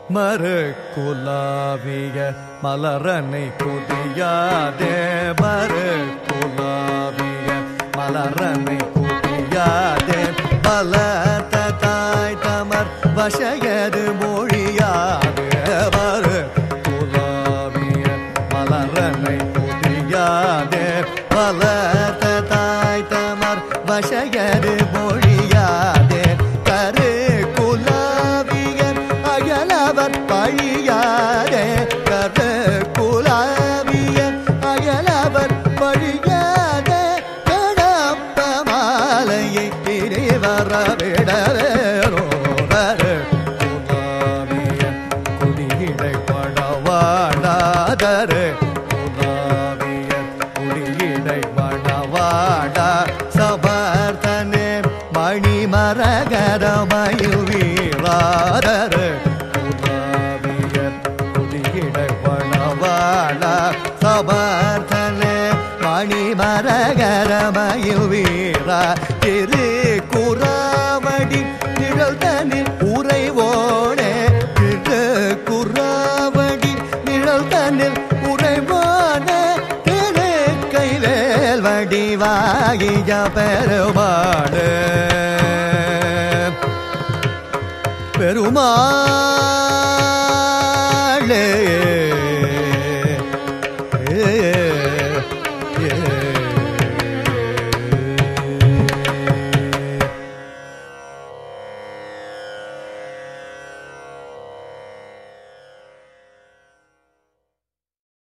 மறு குலாவிய மலரனை குடியாதே மறு குலாவிய மலரனை குடியாதே பலத்த தாய் தமர் வசையது மொழியாது மறு குலாவிய மலரனை குடியாதே பலத்த தாய் தமர் வசையது மொழியாதே கரு குலாவிய அயலவர் பழியாதே கரு குலாவிய அயலவர் பழியாதே கடப்ப மாலையை திரி வரவிடவேரோ கரு குலாவிய குடியிடை படவாடாதரு குலாவிய குடியிடை படவாடா சபர்த்தனே மணிமரகரமயுவீராதரு குலாவிய குடியிடை படவாடா சபர்த்தனே மணிமரகரமயுவீரா திரு குறாவடி நிழல் தனில் உறைவோனே திரு குறாவடி நிழல் தனில் உறைவோனே திரு கைவேல் வடிவாகிய பெருமாடு பெருமாள்